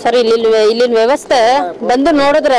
sir ಇಲ್ಲಿ ಇಲ್ಲಿನ ವ್ಯವಸ್ಥೆ ಬಂದು ನೋಡಿದ್ರೆ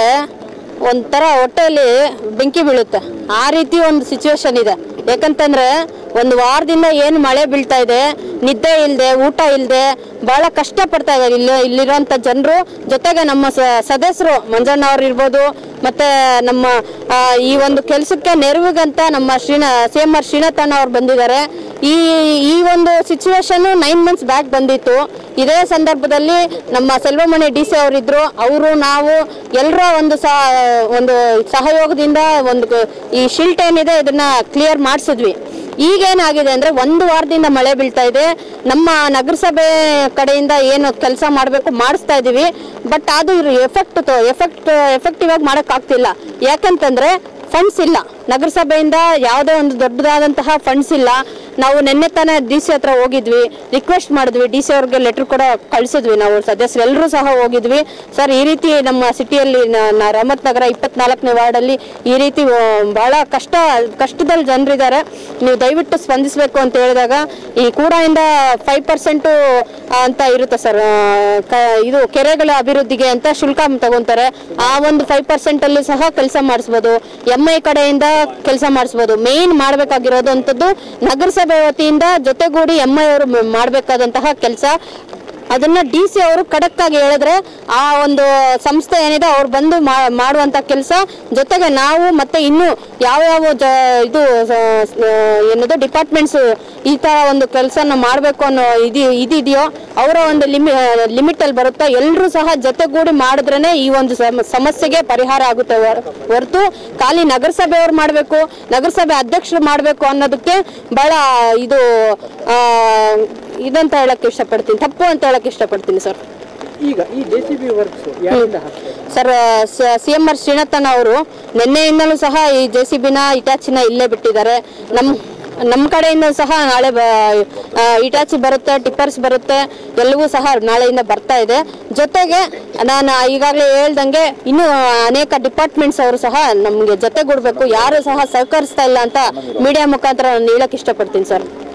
ಒಂಥರ ಹೊಟ್ಟೆಯಲ್ಲಿ ಬೆಂಕಿ ಬೀಳುತ್ತೆ ಆ ರೀತಿ ಒಂದು ಸಿಚುವೇಶನ್ ಇದೆ ಯಾಕಂತಂದ್ರೆ ಒಂದು ವಾರದಿಂದ ಏನು ಮಳೆ ಬೀಳ್ತಾ ಇದೆ ನಿದ್ದೆ ಇಲ್ಲದೆ ಊಟ ಇಲ್ಲದೆ ಬಹಳ ಕಷ್ಟ ಪಡ್ತಾ ಇದ್ದಾರೆ ಇಲ್ಲಿ ಇಲ್ಲಿರೋಂಥ ಜನರು ಜೊತೆಗೆ ನಮ್ಮ ಸ- ಸದಸ್ಯರು ಮಂಜಣ್ಣ ಅವ್ರು ಇರ್ಬೋದು ಮತ್ತೆ ನಮ್ಮ ಆ, ಈ ಒಂದು ಕೆಲಸಕ್ಕೆ ನೆರವಿಗಂತ ನಮ್ಮ ಶ್ರೀನ ಸಿ ಎಂ ಆರ್ ಶ್ರೀನಾಥಣ್ಣ ಅವ್ರು ಬಂದಿದ್ದಾರೆ ಈ ಈ ಒಂದು ಸಿಚುವೇಶನ್ ನೈನ್ ಮಂತ್ಸ್ ಬ್ಯಾಕ್ ಬಂದಿತ್ತು ಇದೇ ಸಂದರ್ಭದಲ್ಲಿ ನಮ್ಮ ಸೆಲ್ವಮಣಿ ಡಿ ಸಿ ಅವರಿದ್ರು ಅವರು ನಾವು ಎಲ್ಲರ ಒಂದು ಸಹ ಒಂದು ಸಹಯೋಗದಿಂದ ಒಂದು ಕ- ಈ ಶಿಲ್ಟ್ ಏನಿದೆ ಇದನ್ನ ಕ್ಲಿಯರ್ ಮಾಡಿಸಿದ್ವಿ ಈಗೇನಾಗಿದೆ ಅಂದ್ರೆ ಒಂದು ವಾರದಿಂದ ಮಳೆ ಬೀಳ್ತಾ ಇದೆ ನಮ್ಮ ನಗರಸಭೆ ಕಡೆಯಿಂದ ಏನು ಕೆಲಸ ಮಾಡಬೇಕು ಮಾಡಿಸ್ತಾ ಇದೀವಿ ಬಟ್ ಅದು ಎಫೆಕ್ಟ್ ಎಫೆಕ್ಟ್ ಎಫೆಕ್ಟಿವ್ ಆಗಿ ಮಾಡಕ್ ಆಗ್ತಿಲ್ಲ ಯಾಕಂತಂದ್ರೆ ಫಂಡ್ಸ್ ಇಲ್ಲ ನಗರಸಭೆಯಿಂದ ಯಾವುದೇ ಒಂದು ದೊಡ್ಡದಾದಂತಹ ಫಂಡ್ಸ್ ಇಲ್ಲ ನಾವು ನಿನ್ನೆ ತಾನೇ ಡಿ ಸಿ ಹತ್ರ ಹೋಗಿದ್ವಿ ರಿಕ್ವೆಸ್ಟ್ ಮಾಡಿದ್ವಿ ಡಿ ಸಿ ಅವ್ರಿಗೆ ಲೆಟರ್ ಕೂಡ ಕಳಿಸಿದ್ವಿ ನಾವು ಸದಸ್ಯರು ಎಲ್ಲರೂ ಸಹ ಹೋಗಿದ್ವಿ ಸರ್ ಈ ರೀತಿ ನಮ್ಮ ಸಿಟಿಯಲ್ಲಿ ರಹಮತ್ ನಗರ ಇಪ್ಪತ್ನಾಲ್ಕನೇ ವಾರ್ಡಲ್ಲಿ ಈ ರೀತಿ ಆ, ಬಹಳ ಕಷ್ಟ ಕಷ್ಟದಲ್ಲಿ ಜನರಿದ್ದಾರೆ ನೀವು ದಯವಿಟ್ಟು ಸ್ಪಂದಿಸಬೇಕು ಅಂತ ಹೇಳಿದಾಗ ಈ ಕೂಡದಿಂದ ಫೈವ್ ಪರ್ಸೆಂಟು ಅಂತ ಇರುತ್ತೆ ಸರ್ ಇದು ಕೆರೆಗಳ ಅಭಿವೃದ್ಧಿಗೆ ಅಂತ ಶುಲ್ಕ ತಗೊಂತಾರೆ ಆ ಒಂದು ಫೈವ್ ಪರ್ಸೆಂಟ್ ಅಲ್ಲಿ ಸಹ ಕೆಲಸ ಮಾಡಿಸ್ಬೋದು ಎಂ ಐ ಕಡೆಯಿಂದ ಕೆಲಸ ಮಾಡಿಸ್ಬೋದು ಮೇನ್ ಮಾಡಬೇಕಾಗಿರೋದು ಅಂಥದ್ದು ನಗರಸಭೆ ವತಿಯಿಂದ ಜೊತೆಗೂಡಿ ಎಂ ಐ ಅವರು ಮಾಡಬೇಕಾದಂತಹ ಕೆಲಸ ಅದನ್ನ ಡಿ ಸಿ ಅವರು ಖಡಕ್ ಆಗಿ ಹೇಳಿದ್ರೆ ಆ ಒಂದು ಸಂಸ್ಥೆ ಏನಿದೆ ಅವ್ರು ಬಂದು ಮಾ- ಮಾಡುವಂತ ಕೆಲಸ ಜೊತೆಗೆ ನಾವು ಮತ್ತೆ ಇನ್ನು ಯಾವ ಯಾವ ಜ ಇದು ಸ- ಸ- ಏನದು ಡಿಪಾರ್ಟ್ಮೆಂಟ್ಸ್ ಈ ತರ ಒಂದು ಕೆಲಸನ ಮಾಡಬೇಕು ಅನ್ನೋ ಇದು ಇದಿದೆಯೋ ಅವರ ಒಂದು ಲಿಮಿ ಲಿಮಿಟ್ ಅಲ್ಲಿ ಬರುತ್ತಾ ಎಲ್ಲರೂ ಸಹ ಜೊತೆಗೂಡಿ ಮಾಡಿದ್ರೇನೆ ಈ ಒಂದು ಸಮ- ಸಮಸ್ಯೆಗೆ ಪರಿಹಾರ ಆಗುತ್ತೆ ಹೊರ- ಹೊರತು ಖಾಲಿ ನಗರಸಭೆಯವ್ರು ಮಾಡಬೇಕು ನಗರಸಭೆ ಅಧ್ಯಕ್ಷರು ಮಾಡಬೇಕು ಅನ್ನೋದಕ್ಕೆ ಬಹಳ ಇದು ಆ, ಇದಂತ ಹೇಳಕ್ ಇಷ್ಟಪಡ್ತೀನಿ ತಪ್ಪು ಅಂತ ಹೇಳಕ್ ಇಷ್ಟಪಡ್ತೀನಿ ಸರ್ ಈಗ ಈ ಜೆ ಸಿ ಬಿ ವರ್ಕ್ಸ್ ಯಾರಿಂದ ಹಾಕ್ತಾರೆ sir C M R Srinathan ಅವರು ನಿನ್ನೆಯಿಂದಲೂ ಸಹ ಈ ಜೆ ಸಿ ಬಿನ ಇಟಾಚಿನ ಇಲ್ಲೇ ಬಿಟ್ಟಿದ್ದಾರೆ ನಮ್ಮ ನಮ್ಮ ಕಡೆಯಿಂದ ಸಹ ನಾಳೆ ಬ- ಆ, ಇಟಾಚಿ ಬರುತ್ತೆ ಟಿಪ್ಪರ್ಸ್ ಬರುತ್ತೆ ಎಲ್ಲವೂ ಸಹ ನಾಳೆಯಿಂದ ಬರ್ತಾ ಇದೆ ಜೊತೆಗೆ ನಾನು ಈಗಾಗಲೇ ಹೇಳ್ದಂಗೆ ಇನ್ನೂ ಅನೇಕ ಡಿಪಾರ್ಟ್ಮೆಂಟ್ಸ್ ಅವರು ಸಹ ನಮಗೆ ಜೊತೆಗೂಡ್ಬೇಕು ಯಾರು ಸಹ ಸಹಕರಿಸ್ತಾ ಇಲ್ಲ ಅಂತ ಮೀಡಿಯಾ ಮುಖಾಂತರ ನಾನು ಹೇಳಕ್ ಇಷ್ಟಪಡ್ತೀನಿ ಸರ್